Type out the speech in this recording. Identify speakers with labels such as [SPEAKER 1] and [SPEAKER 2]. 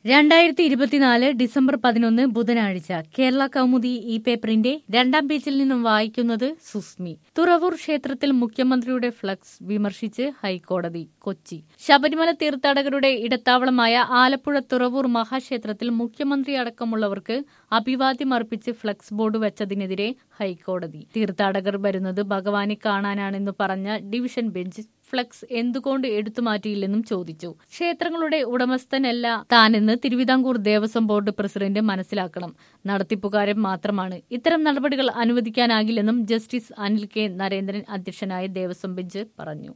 [SPEAKER 1] രണ്ടായിരത്തി ഇരുപത്തിനാല് ഡിസംബർ പതിനൊന്ന് ബുധനാഴ്ച കേരള കൗമുദി ഈ പേപ്പറിന്റെ രണ്ടാം പേജിൽ നിന്നും വായിക്കുന്നത് സുസ്മി തുറവൂർ ക്ഷേത്രത്തിൽ മുഖ്യമന്ത്രിയുടെ ഫ്ലക്സ് വിമർശിച്ച് ഹൈക്കോടതി കൊച്ചി ശബരിമല തീർത്ഥാടകരുടെ ഇടത്താവളമായ ആലപ്പുഴ തുറവൂർ മഹാക്ഷേത്രത്തിൽ മുഖ്യമന്ത്രി അടക്കമുള്ളവർക്ക് അഭിവാദ്യം അർപ്പിച്ച് ഫ്ലക്സ് ബോർഡ് വെച്ചതിനെതിരെ ഹൈക്കോടതി തീർത്ഥാടകർ വരുന്നത് ഭഗവാനെ കാണാനാണെന്ന് പറഞ്ഞ ഡിവിഷൻ ബെഞ്ച് ഫ്ലക്സ് എന്തുകൊണ്ട് എടുത്തുമാറ്റിയില്ലെന്നും ചോദിച്ചു ക്ഷേത്രങ്ങളുടെ ഉടമസ്ഥനല്ല താനെന്ന് തിരുവിതാംകൂർ ദേവസ്വം ബോർഡ് പ്രസിഡന്റ് മനസ്സിലാക്കണം നടത്തിപ്പുകാരൻ മാത്രമാണ് ഇത്തരം നടപടികൾ അനുവദിക്കാനാകില്ലെന്നും ജസ്റ്റിസ് അനിൽ കെ നരേന്ദ്രൻ അധ്യക്ഷനായ ദേവസ്വം ബെഞ്ച് പറഞ്ഞു